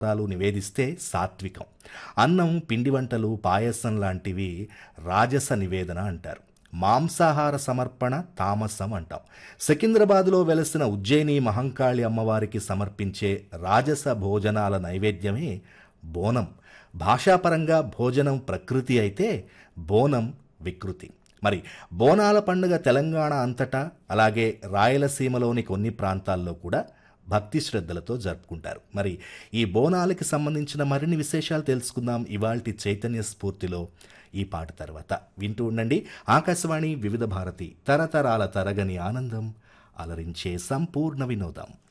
పదార్థాలు నివేదిస్తే సాత్వికం అన్నం పిండి వంటలు పాయసం లాంటివి రాజస నివేదన అంటారు మాంసాహార సమర్పణ తామసం అంటాం సికింద్రాబాద్లో వెలసిన ఉజ్జయిని మహంకాళి అమ్మవారికి సమర్పించే రాజస భోజనాల నైవేద్యమే బోనం భాషాపరంగా భోజనం ప్రకృతి అయితే బోనం వికృతి మరి బోనాల పండుగ తెలంగాణ అంతటా అలాగే రాయలసీమలోని కొన్ని ప్రాంతాల్లో కూడా భక్తి శ్రద్ధలతో జరుపుకుంటారు మరి ఈ బోనాలకి సంబంధించిన మరిన్ని విశేషాలు తెలుసుకుందాం ఇవాల్టి చైతన్య స్ఫూర్తిలో ఈ పాట తర్వాత వింటూ ఉండండి ఆకాశవాణి వివిధ భారతి తరతరాల తరగని ఆనందం అలరించే సంపూర్ణ వినోదం